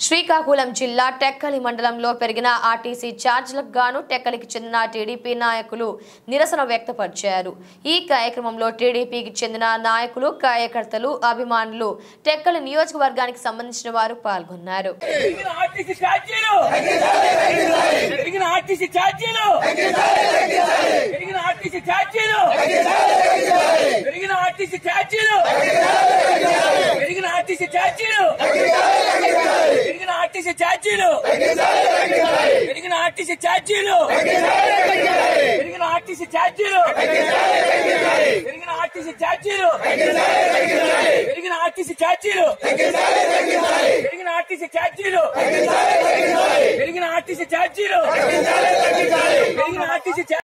శ్రీకాకుళం జిల్లా టెక్కలి మండలంలో పెరిగిన ఆర్టీసీ ఛార్జీలకు గాను టెక్కలికి చెందిన టీడీపీ నాయకులు నిరసన వ్యక్తపరిచారు ఈ కార్యక్రమంలో టీడీపీకి చెందిన నాయకులు కార్యకర్తలు అభిమానులు టెక్కలి నియోజకవర్గానికి సంబంధించిన వారు పాల్గొన్నారు పెరిగిన ఆర్టీసీ ఛార్జీలు పెరిగిన ఆర్టీసీ ఛార్జీలు పెరిగిన ఆర్టీసీ ఛార్జీలు పెరిగిన ఆర్టీసీ ఛార్జీలు పెరిగిన ఆర్టీసీ ఛార్జీలు పెరిగిన ఆర్టీసీ ఛార్జీలు పెరిగిన ఆర్టీసీ ఛార్జీలు పెరిగిన ఆర్టీసీ ఛార్జీలు పెరిగిన ఆర్టీసీ ఛార్జీలు పెరిగిన ఆర్టీసీ ఛార్జీలు పెరిగిన ఆర్టీసీ ఛార్జీలు పెరిగిన ఆర్టీసీ ఛార్జీలు పెరిగిన ఆర్టీసీ ఛార్జీలు